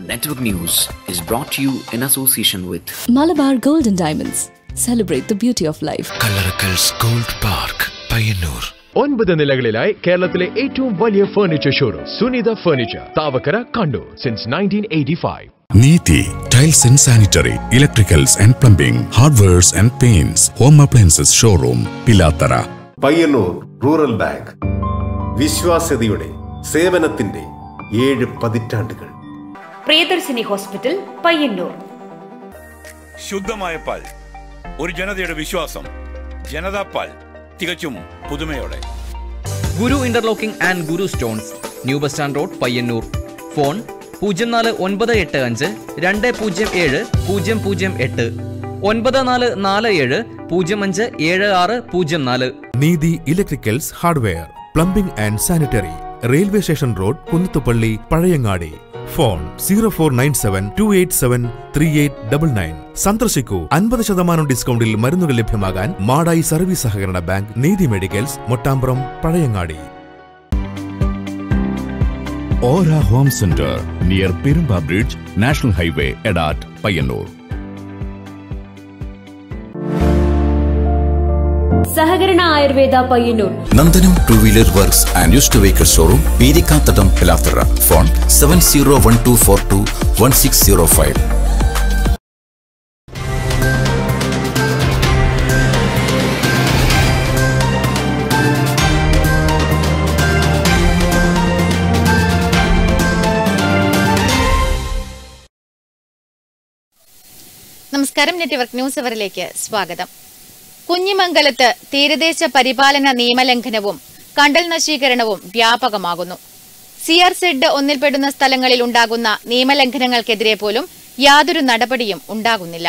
Network News is brought to you in association with Malabar Gold and Diamonds. Celebrate the beauty of life. Kallarakkals gold park Payyanur ഒൻപത് നിലകളിലായി കേരളത്തിലെ ഏറ്റവും വലിയ furniture showroom Sunitha furniture Thavakkara Kannur since nineteen eighty five Neethi tiles and sanitary electricals and plumbing hardwares and paints home appliances showroom Pilathara Payyanur rural bank വിശ്വാസ്യതയുടെ സേവനത്തിന്റെ ഏഴ് പതിറ്റാണ്ടുകൾ Priyadarshini hospital Payyanur ശുദ്ധമായ പാൽ ഒരു ജനതയുടെ വിശ്വാസം ജനതാ പാൽ തികച്ചും പുതുമയോടെ Guru interlocking and Guru stones new bus stand road Payyanur phone പൂജ്യം നാല് ഒൻപത് എട്ട് അഞ്ച് രണ്ട് പൂജ്യം ഏഴ് പൂജ്യം പൂജ്യം എട്ട് ഒൻപത് നാല് നാല് ഏഴ് പൂജ്യം അഞ്ച് ഏഴ് ആറ് പൂജ്യം നാല് Neethi electricals hardware plumbing and sanitary railway station road Kunnathupally Pazhayangadi phone zero four nine seven two eight seven three eight double nine സന്ദർശിക്കൂ അൻപത് ശതമാനം ഡിസ്കൗണ്ടിൽ മരുന്നുകൾ ലഭ്യമാകാൻ മാടായി സർവീസ് സഹകരണ ബാങ്ക് നീതി മെഡിക്കൽസ് മൊട്ടാമ്പ്രം പഴയങ്ങാടി ഓര home center near Perumba bridge national highway Edat Payyanur സഹകരണ Ayurveda Payyanur Nandanam two wheeler works and used vehicle showroom Peerikkathadam Pilathara phone seven zero one two four to one six zero five നമസ്കാരം നെറ്റ്വർക്ക് ന്യൂസ് അവറിലേക്ക് സ്വാഗതം കുഞ്ഞിമംഗലത്ത് തീരദേശ പരിപാലന നിയമലംഘനവും കണ്ടൽ നശീകരണവും വ്യാപകമാകുന്നു സി ആർ സെഡ് ഒന്നിൽപ്പെടുന്ന സ്ഥലങ്ങളിൽ ഉണ്ടാകുന്ന നിയമലംഘനങ്ങൾക്കെതിരെ പോലും യാതൊരു നടപടിയും ഉണ്ടാകുന്നില്ല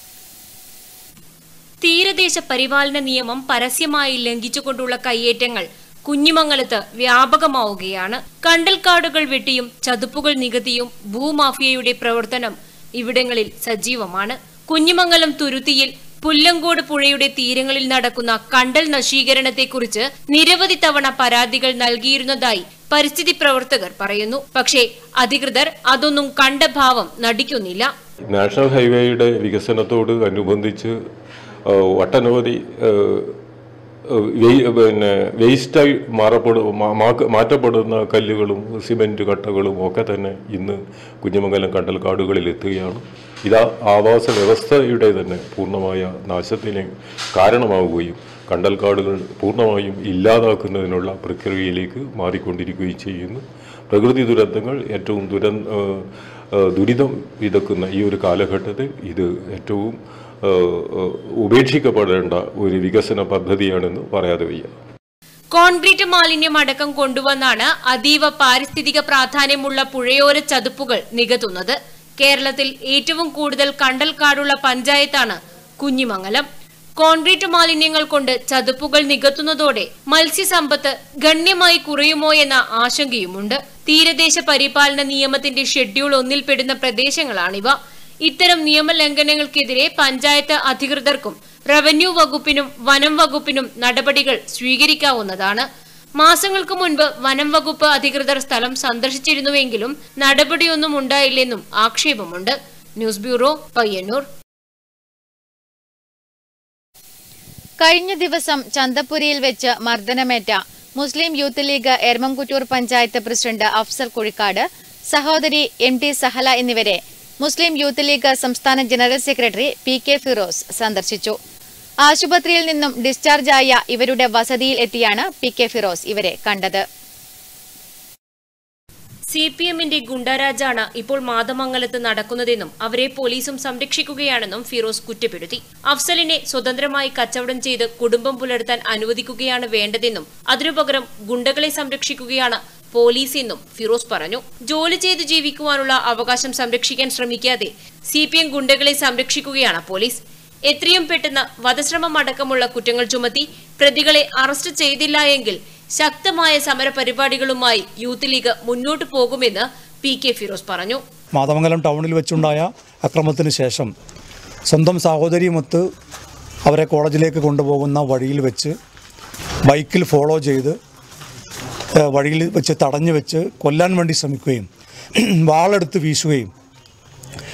തീരദേശ പരിപാലന നിയമം പരസ്യമായി ലംഘിച്ചുകൊണ്ടുള്ള കയ്യേറ്റങ്ങൾ കുഞ്ഞിമംഗലത്ത് വ്യാപകമാവുകയാണ് കണ്ടൽക്കാടുകൾ വെട്ടിയും ചതുപ്പുകൾ നികത്തിയും ഭൂമാഫിയയുടെ പ്രവർത്തനം ഇവിടങ്ങളിൽ സജീവമാണ് കുഞ്ഞിമംഗലം തുരുത്തിയിൽ പുല്ലങ്കോട് പുഴയുടെ തീരങ്ങളിൽ നടക്കുന്ന കണ്ടൽ നശീകരണത്തെക്കുറിച്ച് നിരവധി തവണ പരാതികൾ നൽകിയിരുന്നതായി പരിസ്ഥിതി പ്രവർത്തകർ പറയുന്നു പക്ഷേ അധികൃതർ അതൊന്നും കണ്ട ഭാവം നടിക്കുന്നില്ല നാഷണൽ ഹൈവേയുടെ വികസനത്തോട് അനുബന്ധിച്ച് ആ, ഒട്ടനവധി ആ, ആ, വേ- പിന്നെ വേസ്റ്റായി മാറപ്പെടു മാ- മാക്ക- മാറ്റപ്പെടുന്ന കല്ലുകളും സിമെൻറ്റ് കട്ടകളും ഒക്കെ തന്നെ ഇന്ന് കുഞ്ഞമംഗലം കണ്ടൽക്കാടുകളിൽ എത്തുകയാണ് ഇത് ആ ആവാസ വ്യവസ്ഥയുടെ തന്നെ പൂർണ്ണമായ നാശത്തിന് കാരണമാവുകയും കണ്ടൽക്കാടുകൾ പൂർണ്ണമായും ഇല്ലാതാക്കുന്നതിനുള്ള പ്രക്രിയയിലേക്ക് മാറിക്കൊണ്ടിരിക്കുകയും ചെയ്യുന്നു പ്രകൃതി ദുരന്തങ്ങൾ ഏറ്റവും ദുരന്ത ആ, ആ, ദുരിതം വിതക്കുന്ന ഈ ഒരു കാലഘട്ടത്തിൽ ഇത് ഏറ്റവും ആ, ആ, ഉപേക്ഷിക്കപ്പെടേണ്ട ഒരു വികസന പദ്ധതിയാണെന്ന് പറയാതെ വയ്യ കോൺക്രീറ്റ് മാലിന്യം അടക്കം കൊണ്ടുവന്നാണ് അതീവ പാരിസ്ഥിതിക പ്രാധാന്യമുള്ള പുഴയോര ചതുപ്പുകൾ നികത്തുന്നത് കേരളത്തിൽ ഏറ്റവും കൂടുതൽ കണ്ടൽക്കാടുള്ള പഞ്ചായത്താണ് കുഞ്ഞിമംഗലം കോൺക്രീറ്റ് മാലിന്യങ്ങൾ കൊണ്ട് ചതുപ്പുകൾ നികത്തുന്നതോടെ മത്സ്യസമ്പത്ത് ഗണ്യമായി കുറയുമോ എന്ന ആശങ്കയുമുണ്ട് തീരദേശ പരിപാലന നിയമത്തിന്റെ ഷെഡ്യൂൾ ഒന്നിൽപ്പെടുന്ന പ്രദേശങ്ങളാണിവ ഇത്തരം നിയമലംഘനങ്ങൾക്കെതിരെ പഞ്ചായത്ത് അധികൃതർക്കും റവന്യൂ വകുപ്പിനും വനം വകുപ്പിനും നടപടികൾ സ്വീകരിക്കാവുന്നതാണ് മാസങ്ങൾക്ക് മുൻപ് വനം വകുപ്പ് അധികൃതർ സ്ഥലം സന്ദർശിച്ചിരുന്നുവെങ്കിലും നടപടിയൊന്നും ഉണ്ടായില്ലെന്നും ആക്ഷേപമുണ്ട് ന്യൂസ് ബ്യൂറോ പയ്യന്നൂർ കഴിഞ്ഞ ദിവസം ചന്തപ്പുരയിൽ വെച്ച് മർദ്ദനമേറ്റ Muslim Youth League Eramamkuttur panchayat president Afsal Kuzhikkad സഹോദരി എം ടി സഹല എന്നിവരെ മുസ്ലിം യൂത്ത് ലീഗ് സംസ്ഥാന general secretary P K Firos സന്ദർശിച്ചു ആശുപത്രിയിൽ നിന്നും ഡിസ്ചാർജായ ഇവരുടെ വസതിയിൽ എത്തിയാണ് പി കെ ഫിറോസ് ഇവരെ കണ്ടത് സി പി എമ്മിന്റെ ഗുണ്ടരാജാണ് ഇപ്പോൾ മാതമംഗലത്ത് നടക്കുന്നതെന്നും അവരെ പോലീസും സംരക്ഷിക്കുകയാണെന്നും ഫിറോസ് കുറ്റപ്പെടുത്തി അഫ്സലിനെ സ്വതന്ത്രമായി കച്ചവടം ചെയ്ത് കുടുംബം പുലർത്താൻ അനുവദിക്കുകയാണ് വേണ്ടതെന്നും അതിനുപകരം ഗുണ്ടകളെ സംരക്ഷിക്കുകയാണ് പോലീസ് എന്നും ഫിറോസ് പറഞ്ഞു ജോലി ചെയ്ത് ജീവിക്കുവാനുള്ള അവകാശം സംരക്ഷിക്കാൻ ശ്രമിക്കാതെ സി പി എം ഗുണ്ടകളെ സംരക്ഷിക്കുകയാണ് പോലീസ് എത്രയും പെട്ടെന്ന് വധശ്രമം അടക്കമുള്ള കുറ്റങ്ങൾ ചുമത്തി പ്രതികളെ അറസ്റ്റ് ചെയ്തില്ല എങ്കിൽ ശക്തമായ സമരപരിപാടികളുമായി യൂത്ത് ലീഗ് മുന്നോട്ടു പോകുമെന്ന് പി കെ ഫിറോസ് പറഞ്ഞു മാതമംഗലം ടൗണിൽ വെച്ചുണ്ടായ അക്രമത്തിന് ശേഷം സ്വന്തം സഹോദരിയുമൊത്ത് അവരെ കോളേജിലേക്ക് കൊണ്ടുപോകുന്ന വഴിയിൽ വെച്ച് ബൈക്കിൽ ഫോളോ ചെയ്ത് ഏഹ്, വഴിയിൽ വെച്ച് തടഞ്ഞു വെച്ച് കൊല്ലാൻ വേണ്ടി ശ്രമിക്കുകയും വാളെടുത്ത് വീശുകയും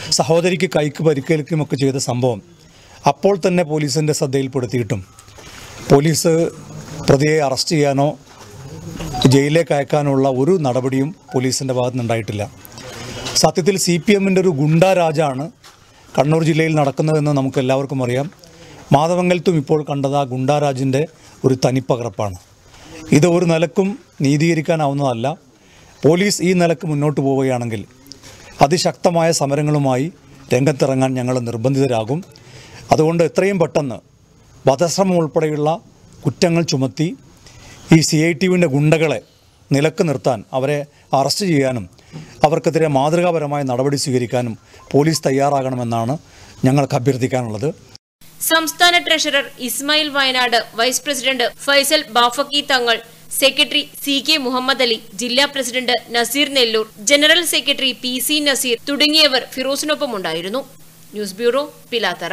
സഹോദരിക്ക് കൈക്ക് പരിക്കേൽക്കുകയുമൊക്കെ ചെയ്ത സംഭവം അപ്പോൾ തന്നെ പോലീസിൻ്റെ ശ്രദ്ധയിൽപ്പെടുത്തിയിട്ടും പോലീസ് പ്രതിയെ അറസ്റ്റ് ചെയ്യാനോ ജയിലിലേക്ക് അയക്കാനുള്ള ഒരു നടപടിയും പോലീസിൻ്റെ ഭാഗത്ത് നിന്നുണ്ടായിട്ടില്ല സത്യത്തിൽ സി പി എമ്മിൻ്റെ ഒരു ഗുണ്ടാരാജാണ് കണ്ണൂർ ജില്ലയിൽ നടക്കുന്നതെന്ന് നമുക്ക് എല്ലാവർക്കും അറിയാം മാധവങ്കലത്തും ഇപ്പോൾ കണ്ടത് ആ ഗുണ്ടാരാജിൻ്റെ ഒരു തനിപ്പകർപ്പാണ് ഇത് ഒരു നിലക്കും നീതീകരിക്കാനാവുന്നതല്ല പോലീസ് ഈ നിലക്ക് മുന്നോട്ട് പോവുകയാണെങ്കിൽ അതിശക്തമായ സമരങ്ങളുമായി രംഗത്തിറങ്ങാൻ ഞങ്ങൾ നിർബന്ധിതരാകും അതുകൊണ്ട് എത്രയും പെട്ടെന്ന് വധശ്രമം ഉൾപ്പെടെയുള്ള കുറ്റങ്ങൾ ചുമത്തി ഈ സി ഐ ടി യുവിൻ്റെ ഗുണ്ടകളെ നിലക്ക് നിർത്താൻ അവരെ അറസ്റ്റ് ചെയ്യാനും അവർക്കെതിരെ മാതൃകാപരമായ നടപടി സ്വീകരിക്കാനും പോലീസ് തയ്യാറാകണമെന്നാണ് ഞങ്ങൾക്ക് അഭ്യർത്ഥിക്കാനുള്ളത് സംസ്ഥാന treasurer Ismail Wayanad vice president Faisal Bafaqi Thangal secretary C K Muhammad Ali ജില്ലാ president Naseer Nellur general secretary P C Naseer തുടങ്ങിയവർ ഫിറോസിനൊപ്പം ഉണ്ടായിരുന്നു ന്യൂസ് ബ്യൂറോ പിലാത്തറ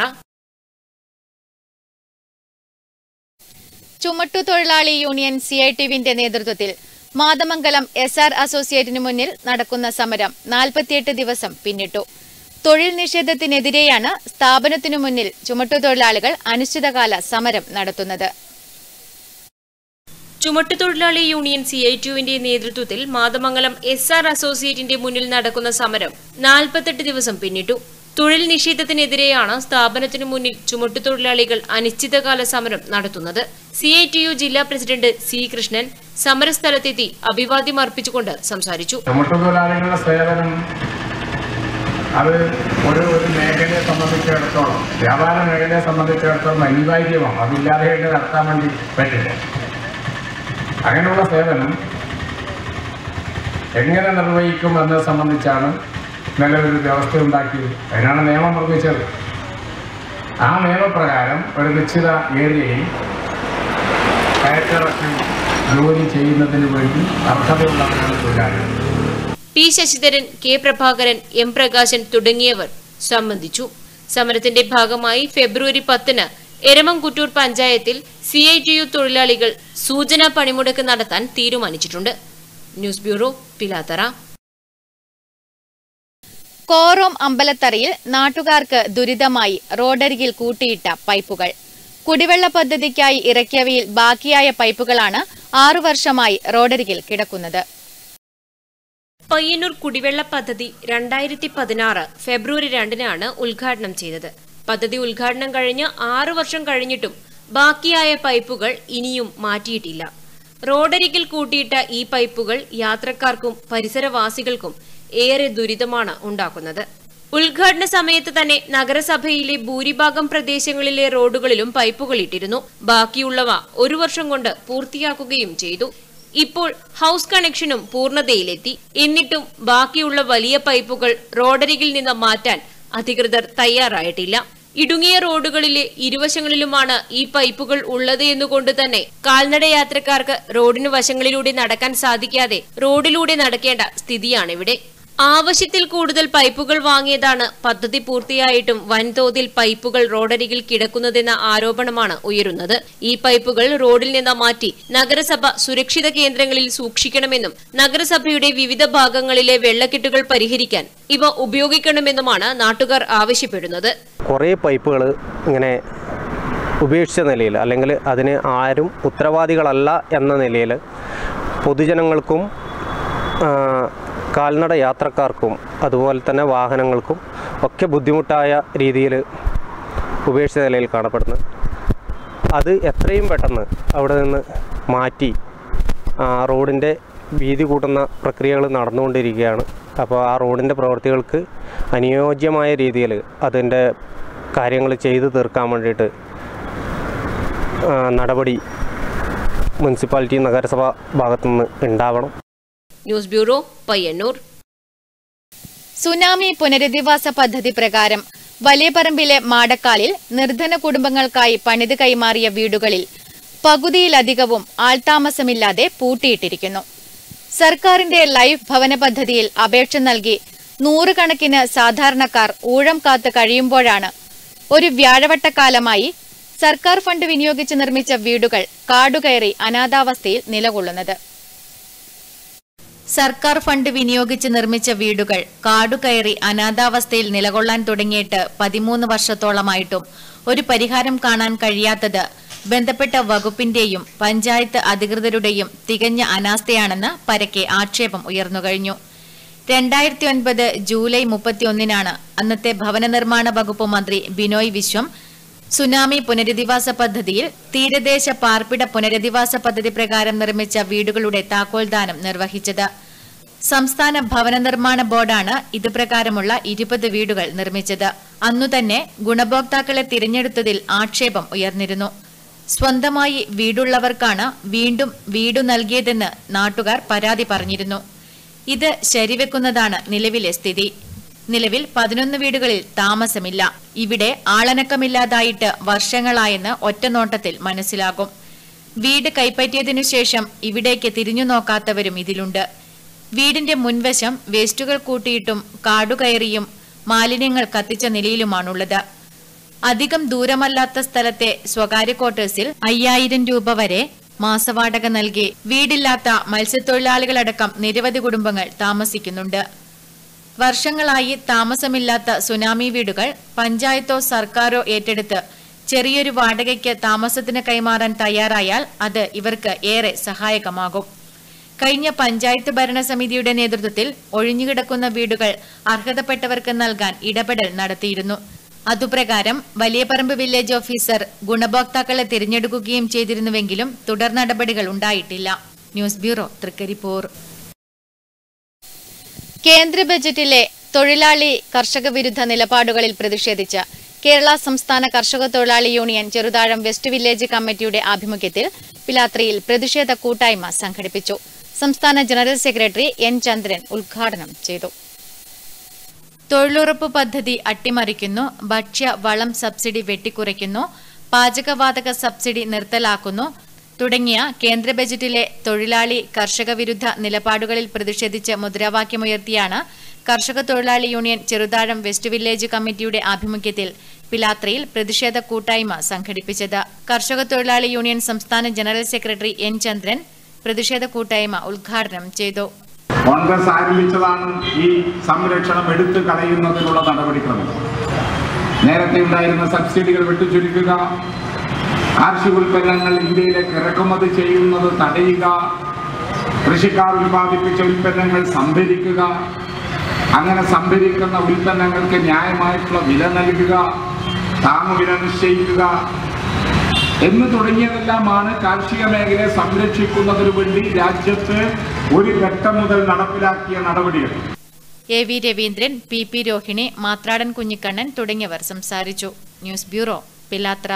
ചുമട്ടുതൊഴിലാളി യൂണിയൻ സി ഐ ടിവിന്റെ നേതൃത്വത്തിൽ മാതമംഗലം എസ് ആർ അസോസിയേറ്റിന് മുന്നിൽ നടക്കുന്ന സമരം നാൽപ്പത്തിയെട്ട് ദിവസം പിന്നിട്ടു തൊഴിൽ നിഷേധത്തിനെതിരെയാണ് സ്ഥാപനത്തിനു മുന്നിൽ ചുമട്ടുതൊഴിലാളികൾ അനിശ്ചിതകാല സമരം നടത്തുന്നത് ചുമട്ടുതൊഴിലാളി യൂണിയൻ സി ഐ ടുവിന്റെ നേതൃത്വത്തിൽ മാതമംഗലം എസ് ആർ അസോസിയേറ്റിന്റെ മുന്നിൽ നടക്കുന്ന സമരം നാൽപ്പത്തെട്ട് ദിവസം പിന്നിട്ടു തൊഴിൽ നിഷേധത്തിനെതിരെയാണ് സ്ഥാപനത്തിനു മുന്നിൽ ചുമട്ടുതൊഴിലാളികൾ അനിശ്ചിതകാല സമരം നടത്തുന്നത് സി ഐ ടി യു ജില്ലാ പ്രസിഡന്റ് സി കൃഷ്ണൻ സമരസ്ഥലത്തെത്തി അഭിവാദ്യം അർപ്പിച്ചുകൊണ്ട് സംസാരിച്ചു ചുമട്ടുതൊഴിലാളികളുടെ സേവനം അത് ഒരു ഒരു മേഖലയെ സംബന്ധിച്ചിടത്തോളം വ്യാപാര മേഖലയെ സംബന്ധിച്ചിടത്തോളം അനിവാര്യമാണ് അതില്ലാതെ ഇത് നടത്താൻ വേണ്ടി പറ്റില്ല അങ്ങനെയുള്ള സേവനം എങ്ങനെ നിർവഹിക്കും എന്നത് സംബന്ധിച്ചാണ് നിലവിലൊരു വ്യവസ്ഥ ഉണ്ടാക്കിയത് അതിനാണ് നിയമം നിർമ്മിച്ചത് ആ നിയമപ്രകാരം ഒരു നിശ്ചിത ഏരിയയിൽ കയറ്റിറക്കി ജോലി ചെയ്യുന്നതിന് വേണ്ടി അർഹതയുള്ളവരാണ് തൊഴിലാളികൾ P Sasidharan K Prabhakaran M Prakashan തുടങ്ങിയവർ സംബന്ധിച്ചു സമരത്തിന്റെ ഭാഗമായി ഫെബ്രുവരി പത്തിന് എരമംകുറ്റൂർ പഞ്ചായത്തിൽ സി ഐ ടി യു തൊഴിലാളികൾ സൂചനാ പണിമുടക്ക് നടത്താൻ തീരുമാനിച്ചിട്ടുണ്ട് ന്യൂസ് ബ്യൂറോ പിലാത്തറ കോറോം അമ്പലത്തറയിൽ നാട്ടുകാർക്ക് ദുരിതമായി റോഡരികിൽ കൂട്ടിയിട്ട പൈപ്പുകൾ കുടിവെള്ള പദ്ധതിക്കായി ഇറക്കിയവയിൽ ബാക്കിയായ പൈപ്പുകളാണ് ആറു വർഷമായി റോഡരികിൽ കിടക്കുന്നത് പയ്യന്നൂർ കുടിവെള്ള പദ്ധതി രണ്ടായിരത്തി പതിനാറ് ഫെബ്രുവരി രണ്ടിനാണ് ഉദ്ഘാടനം ചെയ്തത് പദ്ധതി ഉദ്ഘാടനം കഴിഞ്ഞ് ആറു വർഷം കഴിഞ്ഞിട്ടും ബാക്കിയായ പൈപ്പുകൾ ഇനിയും മാറ്റിയിട്ടില്ല റോഡരികിൽ കൂട്ടിയിട്ട ഈ പൈപ്പുകൾ യാത്രക്കാർക്കും പരിസരവാസികൾക്കും ഏറെ ദുരിതമാണ് ഉണ്ടാക്കുന്നത് ഉദ്ഘാടന സമയത്ത് തന്നെ നഗരസഭയിലെ ഭൂരിഭാഗം പ്രദേശങ്ങളിലെ റോഡുകളിലും പൈപ്പുകൾ ഇട്ടിരുന്നു ബാക്കിയുള്ളവ ഒരു വർഷം കൊണ്ട് പൂർത്തിയാക്കുകയും ചെയ്തു ഇപ്പോൾ ഹൗസ് കണക്ഷനും പൂർണ്ണതയിലെത്തി എന്നിട്ടും ബാക്കിയുള്ള വലിയ പൈപ്പുകൾ റോഡരികിൽ നിന്ന് മാറ്റാൻ അധികൃതർ തയ്യാറായിട്ടില്ല ഇടുങ്ങിയ റോഡുകളിലെ ഇരുവശങ്ങളിലുമാണ് ഈ പൈപ്പുകൾ ഉള്ളത് എന്നുകൊണ്ട് തന്നെ കാൽനട യാത്രക്കാർക്ക് റോഡിന് വശങ്ങളിലൂടെ നടക്കാൻ സാധിക്കാതെ റോഡിലൂടെ നടക്കേണ്ട സ്ഥിതിയാണിവിടെ ആവശ്യത്തിൽ കൂടുതൽ പൈപ്പുകൾ വാങ്ങിയതാണ് പദ്ധതി പൂർത്തിയായിട്ടും വൻതോതിൽ പൈപ്പുകൾ റോഡരികിൽ കിടക്കുന്നതെന്ന ആരോപണമാണ് ഉയരുന്നത് ഈ പൈപ്പുകൾ റോഡിൽ നിന്ന് മാറ്റി നഗരസഭ സുരക്ഷിത കേന്ദ്രങ്ങളിൽ സൂക്ഷിക്കണമെന്നും നഗരസഭയുടെ വിവിധ ഭാഗങ്ങളിലെ വെള്ളക്കെട്ടുകൾ പരിഹരിക്കാൻ ഇവ ഉപയോഗിക്കണമെന്നുമാണ് നാട്ടുകാർ ആവശ്യപ്പെടുന്നത് കുറേ പൈപ്പുകൾ ഇങ്ങനെ ഉപേക്ഷിച്ച നിലയിൽ അല്ലെങ്കിൽ അതിന് ആരും ഉത്തരവാദികളല്ല എന്ന നിലയിൽ പൊതുജനങ്ങൾക്കും ആ, കാൽനട യാത്രക്കാർക്കും അതുപോലെ തന്നെ വാഹനങ്ങൾക്കും ഒക്കെ ബുദ്ധിമുട്ടായ രീതിയിൽ ഉപേക്ഷിച്ച നിലയിൽ കാണപ്പെടുന്നു അത് എത്രയും പെട്ടെന്ന് അവിടെ നിന്ന് മാറ്റി ആ, റോഡിൻ്റെ വീതി കൂട്ടുന്ന പ്രക്രിയകൾ നടന്നുകൊണ്ടിരിക്കുകയാണ് അപ്പോൾ ആ റോഡിൻ്റെ പ്രവൃത്തികൾക്ക് അനുയോജ്യമായ രീതിയിൽ അതിൻ്റെ കാര്യങ്ങൾ ചെയ്തു തീർക്കാൻ വേണ്ടിയിട്ട് ആ, നടപടി മുനിസിപ്പാലിറ്റി നഗരസഭ ഭാഗത്തുനിന്ന് ഉണ്ടാവണം ന്യൂസ് ബ്യൂറോ പയ്യന്നൂർ സുനാമി പുനരധിവാസ പദ്ധതി പ്രകാരം വലിയപറമ്പിലെ മാടക്കാലിൽ നിർധന കുടുംബങ്ങൾക്കായി പണിത് കൈമാറിയ വീടുകളിൽ പകുതിയിലധികവും ആൾതാമസമില്ലാതെ പൂട്ടിയിട്ടിരിക്കുന്നു സർക്കാരിന്റെ ലൈഫ് ഭവന പദ്ധതിയിൽ അപേക്ഷ നൽകി നൂറുകണക്കിന് സാധാരണക്കാർ ഊഴം കാത്ത് കഴിയുമ്പോഴാണ് ഒരു വ്യാഴവട്ടക്കാലമായി സർക്കാർ ഫണ്ട് വിനിയോഗിച്ച് നിർമ്മിച്ച വീടുകൾ കാടുകയറി അനാഥാവസ്ഥയിൽ നിലകൊള്ളുന്നത് സർക്കാർ ഫണ്ട് വിനിയോഗിച്ച് നിർമ്മിച്ച വീടുകൾ കാടുകയറി അനാഥാവസ്ഥയിൽ നിലകൊള്ളാൻ തുടങ്ങിയിട്ട് പതിമൂന്ന് വർഷത്തോളമായിട്ടും ഒരു പരിഹാരം കാണാൻ കഴിയാത്തത് ബന്ധപ്പെട്ട വകുപ്പിന്റെയും പഞ്ചായത്ത് അധികൃതരുടെയും തികഞ്ഞ അനാസ്ഥയാണെന്ന് പരക്കെ ആക്ഷേപം ഉയർന്നുകഴിഞ്ഞു രണ്ടായിരത്തി ഒൻപത് ജൂലൈ മുപ്പത്തിയൊന്നിനാണ് അന്നത്തെ ഭവന നിർമ്മാണ വകുപ്പ് മന്ത്രി ബിനോയ് വിശ്വം സുനാമി പുനരധിവാസ പദ്ധതിയിൽ തീരദേശ പാർപ്പിട പുനരധിവാസ പദ്ധതി പ്രകാരം നിർമ്മിച്ച വീടുകളുടെ താക്കോൽദാനം നിർവഹിച്ചത് സംസ്ഥാന ഭവന നിർമ്മാണ ബോർഡാണ് ഇതുപ്രകാരമുള്ള ഇരുപത് വീടുകൾ നിർമ്മിച്ചത് അന്നുതന്നെ ഗുണഭോക്താക്കളെ തിരഞ്ഞെടുത്തതിൽ ആക്ഷേപം ഉയർന്നിരുന്നു സ്വന്തമായി വീടുള്ളവർക്കാണ് വീണ്ടും വീടു നൽകിയതെന്ന് നാട്ടുകാർ പരാതി പറഞ്ഞിരുന്നു ഇത് ശരിവെക്കുന്നതാണ് നിലവിലെ സ്ഥിതി നിലവിൽ പതിനൊന്ന് വീടുകളിൽ താമസമില്ല ഇവിടെ ആളനക്കമില്ലാതായിട്ട് വർഷങ്ങളായെന്ന് ഒറ്റനോട്ടത്തിൽ മനസ്സിലാകും വീട് കൈപ്പറ്റിയതിനു ശേഷം ഇവിടേക്ക് തിരിഞ്ഞു നോക്കാത്തവരും ഇതിലുണ്ട് വീടിന്റെ മുൻവശം വേസ്റ്റുകൾ കൂട്ടിയിട്ടും കാടുകയറിയും മാലിന്യങ്ങൾ കത്തിച്ച നിലയിലുമാണുള്ളത് അധികം ദൂരമല്ലാത്ത സ്ഥലത്തെ സ്വകാര്യ ക്വാർട്ടേഴ്സിൽ അയ്യായിരം രൂപ വരെ മാസവാടക നൽകി വീടില്ലാത്ത മത്സ്യത്തൊഴിലാളികളടക്കം നിരവധി കുടുംബങ്ങൾ താമസിക്കുന്നുണ്ട് വർഷങ്ങളായി താമസമില്ലാത്ത സുനാമി വീടുകൾ പഞ്ചായത്തോ സർക്കാരോ ഏറ്റെടുത്ത് ചെറിയൊരു വാടകയ്ക്ക് താമസത്തിന് കൈമാറാൻ തയ്യാറായാൽ അത് ഇവർക്ക് ഏറെ സഹായകമാകും കഴിഞ്ഞ പഞ്ചായത്ത് ഭരണസമിതിയുടെ നേതൃത്വത്തിൽ ഒഴിഞ്ഞുകിടക്കുന്ന വീടുകൾ അർഹതപ്പെട്ടവർക്ക് നൽകാൻ ഇടപെടൽ നടത്തിയിരുന്നു അതുപ്രകാരം വലിയപറമ്പ് വില്ലേജ് ഓഫീസർ ഗുണഭോക്താക്കളെ തിരഞ്ഞെടുക്കുകയും ചെയ്തിരുന്നുവെങ്കിലും തുടർ നടപടികൾ ഉണ്ടായിട്ടില്ല ന്യൂസ് ബ്യൂറോ തൃക്കരിപ്പൂർ കേന്ദ്ര ബജറ്റിലെ തൊഴിലാളി കർഷക വിരുദ്ധ നിലപാടുകളിൽ പ്രതിഷേധിച്ച് കേരള സംസ്ഥാന കർഷക തൊഴിലാളി യൂണിയൻ ചെറുതാഴം വെസ്റ്റ് വില്ലേജ് കമ്മിറ്റിയുടെ ആഭിമുഖ്യത്തിൽ പിലാത്രയിൽ പ്രതിഷേധ കൂട്ടായ്മ സംഘടിപ്പിച്ചു സംസ്ഥാന ജനറൽ സെക്രട്ടറി എൻ ചന്ദ്രൻ ഉദ്ഘാടനം ചെയ്തു തൊഴിലുറപ്പ് പദ്ധതി അട്ടിമറിക്കുന്നു ഭക്ഷ്യ വളം സബ്സിഡി വെട്ടിക്കുറയ്ക്കുന്നു പാചകവാതക സബ്സിഡി നിർത്തലാക്കുന്നു തുടങ്ങിയ കേന്ദ്ര ബജറ്റിലെ തൊഴിലാളി കർഷക വിരുദ്ധ നിലപാടുകളിൽ പ്രതിഷേധിച്ച് മുദ്രാവാക്യമുയർത്തിയാണ് കർഷക തൊഴിലാളി യൂണിയൻ ചെറുതാഴം വെസ്റ്റ് വില്ലേജ് കമ്മിറ്റിയുടെ ആഭിമുഖ്യത്തിൽ പിലാത്രയിൽ പ്രതിഷേധ കൂട്ടായ്മ സംഘടിപ്പിച്ചത് കർഷക തൊഴിലാളി യൂണിയൻ സംസ്ഥാന ജനറൽ സെക്രട്ടറി എൻ ചന്ദ്രൻ പ്രതിഷേധ കൂട്ടായ്മ ഉദ്ഘാടനം ചെയ്തു കോൺഗ്രസ് ആരംഭിച്ചതാണ് ഈ സംരക്ഷണം എടുത്തു കളയുന്നതിനുള്ള നടപടിക്രമം നേരത്തെ ഉണ്ടായിരുന്ന സബ്സിഡികൾ വെട്ടിച്ചുരുക്കുക കാർഷിക ഉൽപ്പന്നങ്ങൾ ഇന്ത്യയിലേക്ക് ഇറക്കുമതി ചെയ്യുന്നത് തടയുക കൃഷിക്കാർ ഉൽപ്പാദിപ്പിച്ച ഉൽപ്പന്നങ്ങൾ സംഭരിക്കുക അങ്ങനെ സംഭരിക്കുന്ന ഉൽപ്പന്നങ്ങൾക്ക് ന്യായമായിട്ടുള്ള വില നൽകുക താങ്ങുവില നിശ്ചയിക്കുക എന്ന് തുടങ്ങിയതെല്ലാമാണ് കാർഷിക മേഖലയെ സംരക്ഷിക്കുന്നതിനു വേണ്ടി രാജ്യത്ത് ഒരു ഘട്ടം മുതൽ നടപ്പിലാക്കിയ നടപടികൾ A V Raveendran P P Rohini Mathradan Kunhikannan തുടങ്ങിയവർ സംസാരിച്ചു ന്യൂസ് ബ്യൂറോ പിലാത്ര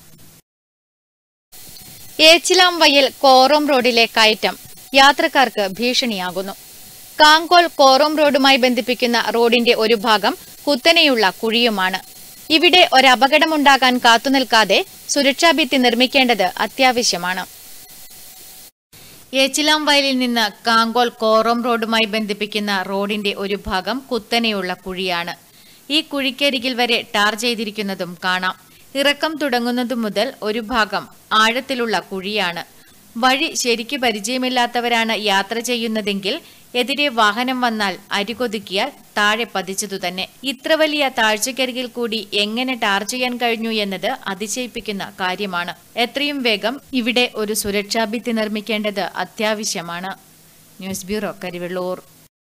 ഏച്ചിലാം വയൽ കോറോം റോഡിലെ കയറ്റം യാത്രക്കാർക്ക് ഭീഷണിയാകുന്നു കാങ്കോൾ കോറോം റോഡുമായി ബന്ധിപ്പിക്കുന്ന റോഡിന്റെ ഒരു ഭാഗം കുത്തനെയുള്ള കുഴിയുമാണ് ഇവിടെ ഒരപകടമുണ്ടാകാൻ കാത്തുനിൽക്കാതെ സുരക്ഷാഭിത്തി നിർമ്മിക്കേണ്ടത് അത്യാവശ്യമാണ് ഏച്ചിലാം വയലിൽ നിന്ന് കാങ്കോൽ കോറോം റോഡുമായി ബന്ധിപ്പിക്കുന്ന റോഡിന്റെ ഒരു ഭാഗം കുത്തനെയുള്ള കുഴിയാണ് ഈ കുഴിക്കരികിൽ വരെ ടാർ ചെയ്തിരിക്കുന്നതും കാണാം ഇറക്കം തുടങ്ങുന്നതു മുതൽ ഒരു ഭാഗം ആഴത്തിലുള്ള കുഴിയാണ് വഴി ശരിക്കു പരിചയമില്ലാത്തവരാണ് യാത്ര ചെയ്യുന്നതെങ്കിൽ എതിരെ വാഹനം വന്നാൽ അരികൊതുക്കിയാൽ താഴെ പതിച്ചതു തന്നെ ഇത്ര വലിയ താഴ്ചക്കരികിൽ കൂടി എങ്ങനെ ടാർ ചെയ്യാൻ കഴിഞ്ഞു എന്നത് അതിശയിപ്പിക്കുന്ന കാര്യമാണ് എത്രയും വേഗം ഇവിടെ ഒരു സുരക്ഷാഭിത്തി നിർമ്മിക്കേണ്ടത് അത്യാവശ്യമാണ് ന്യൂസ് ബ്യൂറോ കരിവെള്ളൂർ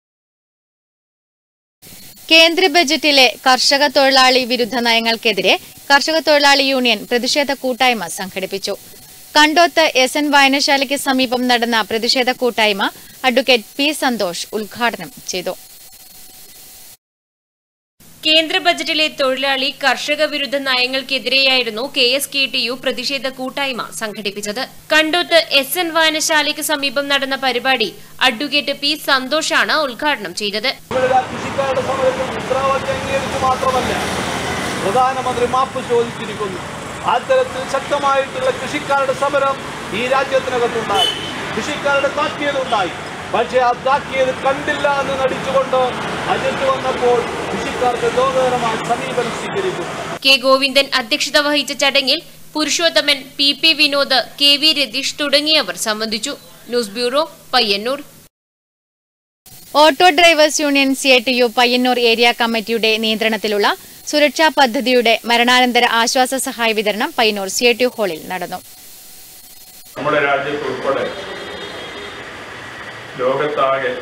കേന്ദ്ര ബജറ്റിലെ കർഷക തൊഴിലാളി വിരുദ്ധ നയങ്ങൾക്കെതിരെ കർഷക തൊഴിലാളി യൂണിയൻ പ്രതിഷേധ കൂട്ടായ്മ സംഘടിപ്പിച്ചു കണ്ടോത്ത് എസ് എൻ വായനശാലയ്ക്ക് സമീപം നടന്ന പ്രതിഷേധ കൂട്ടായ്മ അഡ്വക്കേറ്റ് പി സന്തോഷ് ഉദ്ഘാടനം ചെയ്തു കേന്ദ്ര ബജറ്റിലെ തൊഴിലാളി കർഷക വിരുദ്ധ നയങ്ങൾക്കെതിരെയായിരുന്നു K S K T U പ്രതിഷേധ കൂട്ടായ്മ സംഘടിപ്പിച്ചത് കണ്ടോത്ത് എസ് എൻ വായനശാലയ്ക്ക് സമീപം നടന്ന പരിപാടി അഡ്വക്കേറ്റ് പി സന്തോഷാണ് ഉദ്ഘാടനം ചെയ്തത് കൃഷിക്കാരുടെ സമരത്തിൽ മുദ്രാവാക്യം അംഗീകരിച്ച് മാത്രമല്ല പ്രധാനമന്ത്രി മാപ്പ് ചോദിച്ചിരിക്കുന്നു അത്തരത്തിൽ ശക്തമായിട്ടുള്ള കൃഷിക്കാരുടെ സമരം ഈ രാജ്യത്തിനകത്തുണ്ടായി കൃഷിക്കാരുടെ താക്കീതുണ്ടായി പക്ഷേ ആ താക്കീത് കണ്ടില്ല എന്ന് നടിച്ചുകൊണ്ട് അജിത്ത് വന്നപ്പോൾ കൃഷിക്കാർക്ക് ഗൗരവമായ സമീപനം സ്വീകരിക്കും കെ ഗോവിന്ദൻ അധ്യക്ഷത വഹിച്ച ചടങ്ങിൽ Purushothaman P P Vinod K V Ratheesh തുടങ്ങിയവർ സംബന്ധിച്ചു news bureau Payyanur auto drivers union C I T U Payyanur area കമ്മിറ്റിയുടെ നിയന്ത്രണത്തിലുള്ള സുരക്ഷാ പദ്ധതിയുടെ മരണാനന്തര ആശ്വാസ സഹായ വിതരണം Payyanur C I T U ഹാളിൽ നടന്നു നമ്മുടെ രാജ്യത്ത് ഉൾപ്പെടെ ലോകത്താകെ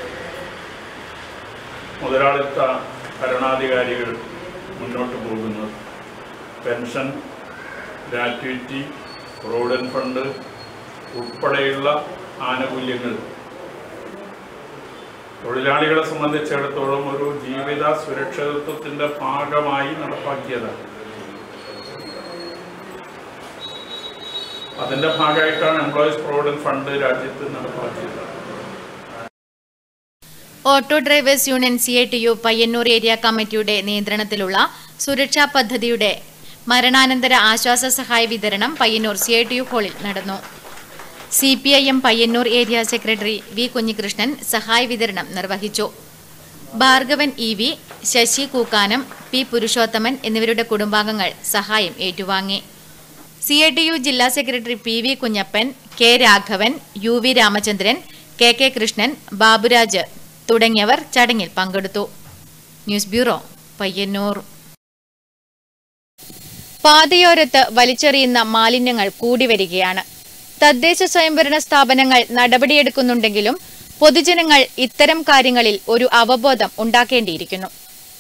മുതലാളിത്ത ഭരണാധികാരികൾ മുന്നോട്ട് പോകുന്നത് പെൻഷൻ ഗ്രാറ്റുവിറ്റി പ്രൊവിഡന്റ് ഫണ്ട് ഉൾപ്പെടെയുള്ള ആനുകൂല്യങ്ങൾ തൊഴിലാളികളെ സംബന്ധിച്ചിടത്തോളം ഒരു ജീവിത സുരക്ഷിതത്വത്തിന്റെ ഭാഗമായി നടപ്പാക്കിയതാണ് അതിന്റെ ഭാഗമായിട്ടാണ് എംപ്ലോയീസ് പ്രൊവിഡന്റ് ഫണ്ട് രാജ്യത്ത് നടപ്പാക്കിയത് auto drivers union C I T U Payyanur area കമ്മിറ്റിയുടെ നിയന്ത്രണത്തിലുള്ള സുരക്ഷാ പദ്ധതിയുടെ മരണാനന്തര ആശ്വാസ സഹായ വിതരണം Payyanur C I T U ഹാളിൽ നടന്നു C P I M Payyanur area secretary V Kunhikrishnan സഹായ വിതരണം നിർവഹിച്ചു Bhargavan E V Sasi Kookkanam P Purushothaman എന്നിവരുടെ കുടുംബാംഗങ്ങൾ സഹായം ഏറ്റുവാങ്ങി സി ഐ ടി യു ജില്ലാ secretary P V Kunhappan K Raghavan U V Ramachandran K K Krishnan Baburaj തുടങ്ങിയവർ ചടങ്ങിൽ പങ്കെടുത്തു ന്യൂസ് ബ്യൂറോ പയ്യന്നൂർ പാതയോരത്ത് വലിച്ചെറിയുന്ന മാലിന്യങ്ങൾ കൂടി വരികയാണ് തദ്ദേശ സ്വയംഭരണ സ്ഥാപനങ്ങൾ നടപടിയെടുക്കുന്നുണ്ടെങ്കിലും പൊതുജനങ്ങൾ ഇത്തരം കാര്യങ്ങളിൽ ഒരു അവബോധം ഉണ്ടാക്കേണ്ടിയിരിക്കുന്നു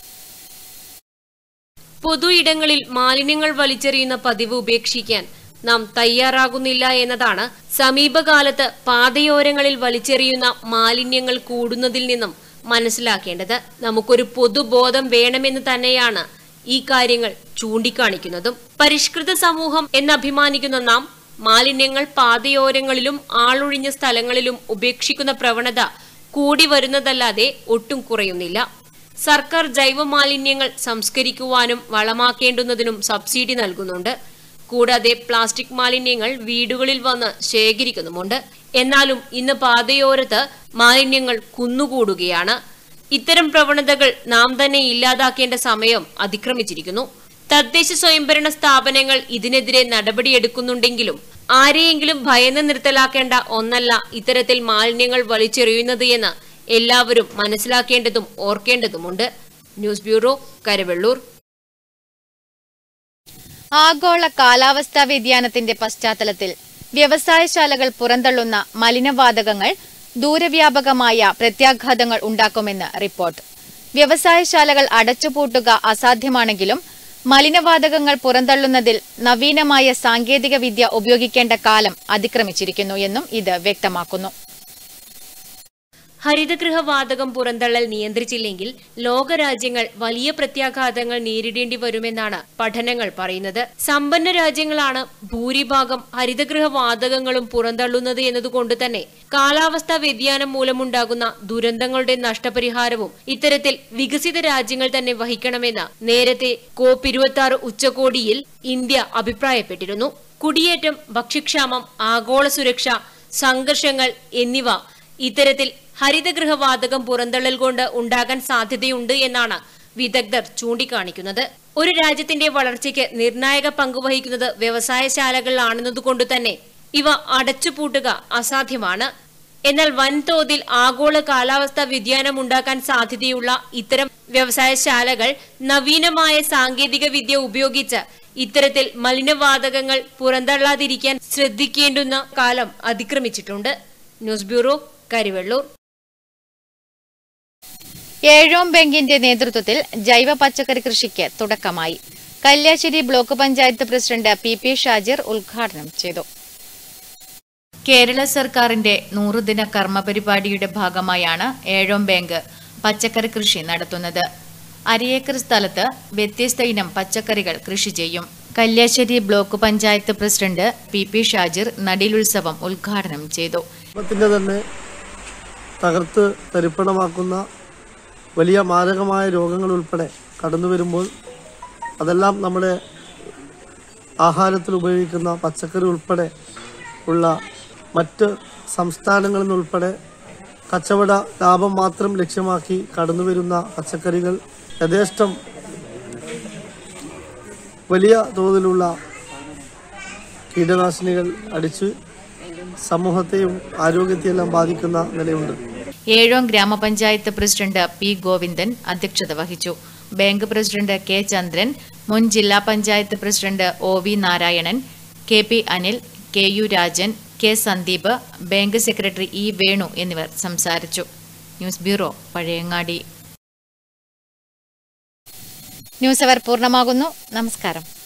പൊതു ഇടങ്ങളിൽ മാലിന്യങ്ങൾ വലിച്ചെറിയുന്ന പതിവ് ഉപേക്ഷിക്കാൻ നാം തയ്യാറാകുന്നില്ല എന്നതാണ് സമീപകാലത്ത് പാതയോരങ്ങളിൽ വലിച്ചെറിയുന്ന മാലിന്യങ്ങൾ കൂടുന്നതിൽ നിന്നും മനസ്സിലാക്കേണ്ടത് നമുക്കൊരു പൊതുബോധം വേണമെന്ന് തന്നെയാണ് ഈ കാര്യങ്ങൾ ചൂണ്ടിക്കാണിക്കുന്നതും പരിഷ്കൃത സമൂഹം എന്നഭിമാനിക്കുന്ന നാം മാലിന്യങ്ങൾ പാതയോരങ്ങളിലും ആളൊഴിഞ്ഞ സ്ഥലങ്ങളിലും ഉപേക്ഷിക്കുന്ന പ്രവണത കൂടി വരുന്നതല്ലാതെ ഒട്ടും കുറയുന്നില്ല സർക്കാർ ജൈവ മാലിന്യങ്ങൾ സംസ്കരിക്കുവാനും വളമാക്കേണ്ടുന്നതിനും സബ്സിഡി നൽകുന്നുണ്ട് കൂടാതെ പ്ലാസ്റ്റിക് മാലിന്യങ്ങൾ വീടുകളിൽ വന്ന് ശേഖരിക്കുന്നുമുണ്ട് എന്നാലും ഇന്ന് പാതയോരത്ത് മാലിന്യങ്ങൾ കുന്നുകൂടുകയാണ് ഇത്തരം പ്രവണതകൾ നാം തന്നെ ഇല്ലാതാക്കേണ്ട സമയം അതിക്രമിച്ചിരിക്കുന്നു തദ്ദേശ സ്വയംഭരണ സ്ഥാപനങ്ങൾ ഇതിനെതിരെ നടപടിയെടുക്കുന്നുണ്ടെങ്കിലും ആരെയെങ്കിലും ഭയന്ന് നിർത്തലാക്കേണ്ട ഒന്നല്ല ഇത്തരത്തിൽ മാലിന്യങ്ങൾ വലിച്ചെറിയുന്നത് എന്ന് എല്ലാവരും മനസ്സിലാക്കേണ്ടതും ഓർക്കേണ്ടതുമുണ്ട് ന്യൂസ് ബ്യൂറോ കരവെള്ളൂർ ആഗോള കാലാവസ്ഥാ വ്യതിയാനത്തിന്റെ പശ്ചാത്തലത്തിൽ വ്യവസായശാലകൾ പുറന്തള്ളുന്ന മലിനവാതകങ്ങൾ ദൂരവ്യാപകമായ പ്രത്യാഘാതങ്ങൾ ഉണ്ടാക്കുമെന്ന് റിപ്പോർട്ട് വ്യവസായശാലകൾ അടച്ചുപൂട്ടുക അസാധ്യമാണെങ്കിലും മലിനവാതകങ്ങൾ പുറന്തള്ളുന്നതിൽ നവീനമായ സാങ്കേതിക വിദ്യ ഉപയോഗിക്കേണ്ട കാലം അതിക്രമിച്ചിരിക്കുന്നു എന്നും ഇത് വ്യക്തമാക്കുന്നു ഹരിതഗൃഹ വാതകം പുറന്തള്ളൽ നിയന്ത്രിച്ചില്ലെങ്കിൽ ലോകരാജ്യങ്ങൾ വലിയ പ്രത്യാഘാതങ്ങൾ നേരിടേണ്ടി വരുമെന്നാണ് പഠനങ്ങൾ പറയുന്നത് സമ്പന്ന രാജ്യങ്ങളാണ് ഭൂരിഭാഗം ഹരിതഗൃഹ വാതകങ്ങളും പുറന്തള്ളുന്നത് എന്നതുകൊണ്ട് തന്നെ കാലാവസ്ഥാ വ്യതിയാനം മൂലമുണ്ടാകുന്ന ദുരന്തങ്ങളുടെ നഷ്ടപരിഹാരവും ഇത്തരത്തിൽ വികസിത രാജ്യങ്ങൾ തന്നെ വഹിക്കണമെന്ന് നേരത്തെ കോപ്പ് ഇരുപത്തി ആറ് ഉച്ചകോടിയിൽ ഇന്ത്യ അഭിപ്രായപ്പെട്ടിരുന്നു കുടിയേറ്റം ഭക്ഷ്യക്ഷാമം ആഗോള സുരക്ഷ സംഘർഷങ്ങൾ എന്നിവ ഇത്തരത്തിൽ ഹരിതഗൃഹവാതകം പുറന്തള്ളൽ കൊണ്ട് ഉണ്ടാകാൻ സാധ്യതയുണ്ട് എന്നാണ് വിദഗ്ധർ ചൂണ്ടിക്കാണിക്കുന്നത് ഒരു രാജ്യത്തിന്റെ വളർച്ചയ്ക്ക് നിർണായക പങ്കുവഹിക്കുന്നത് വ്യവസായശാലകളിലാണെന്നതുകൊണ്ട് തന്നെ ഇവ അടച്ചുപൂട്ടുക അസാധ്യമാണ് എന്നാൽ വൻതോതിൽ ആഗോള കാലാവസ്ഥാ വ്യതിയാനം ഉണ്ടാക്കാൻ സാധ്യതയുള്ള ഇത്തരം വ്യവസായശാലകൾ നവീനമായ സാങ്കേതിക വിദ്യ ഉപയോഗിച്ച് ഇത്തരത്തിൽ മലിനവാതകങ്ങൾ പുറന്തള്ളാതിരിക്കാൻ ശ്രദ്ധിക്കേണ്ടുന്ന കാലം അതിക്രമിച്ചിട്ടുണ്ട് ന്യൂസ് ബ്യൂറോ കരിവെള്ളൂർ ഏഴോം ബാങ്കിന്റെ നേതൃത്വത്തിൽ ജൈവ പച്ചക്കറി കൃഷിക്ക് തുടക്കമായി Kalliasseri block panchayat president P P Shajir ഉദ്ഘാടനം ചെയ്തു കേരള സർക്കാരിന്റെ നൂറുദിന കർമ്മ പരിപാടിയുടെ ഭാഗമായാണ് ഏഴോം ബാങ്ക് പച്ചക്കറി കൃഷി നടത്തുന്നത് അരയേക്കർ സ്ഥലത്ത് വ്യത്യസ്ത ഇനം പച്ചക്കറികൾ കൃഷി ചെയ്യും Kalliasseri block panchayat president P P Shajir നടിലുത്സവം ഉദ്ഘാടനം ചെയ്തു കുടുംബത്തിൻ്റെ തന്നെ തകർത്ത് തരിപ്പണമാക്കുന്ന വലിയ മാരകമായ രോഗങ്ങൾ ഉൾപ്പെടെ കടന്നു വരുമ്പോൾ അതെല്ലാം നമ്മുടെ ആഹാരത്തിൽ ഉപയോഗിക്കുന്ന പച്ചക്കറി ഉൾപ്പെടെ ഉള്ള മറ്റ് സംസ്ഥാനങ്ങളിൽ നിന്നുൾപ്പെടെ കച്ചവട ലാഭം മാത്രം ലക്ഷ്യമാക്കി കടന്നു വരുന്ന പച്ചക്കറികൾ യഥേഷ്ടം വലിയ തോതിലുള്ള കീടനാശിനികൾ അടിച്ച് സമൂഹത്തെയും ആരോഗ്യത്തെയെല്ലാം ബാധിക്കുന്ന നിലയുണ്ട് ഏഴോം ഗ്രാമപഞ്ചായത്ത് പ്രസിഡന്റ് പി ഗോവിന്ദൻ അധ്യക്ഷത വഹിച്ചു ബാങ്ക് പ്രസിഡന്റ് കെ ചന്ദ്രൻ മുൻ ജില്ലാ panchayat president O V Narayanan K P Anil K U Rajan K Sandeep bank secretary E Venu എന്നിവർ സംസാരിച്ചു news bureau Pazhayangadi news hour പൂർണ്ണമാകുന്നു നമസ്കാരം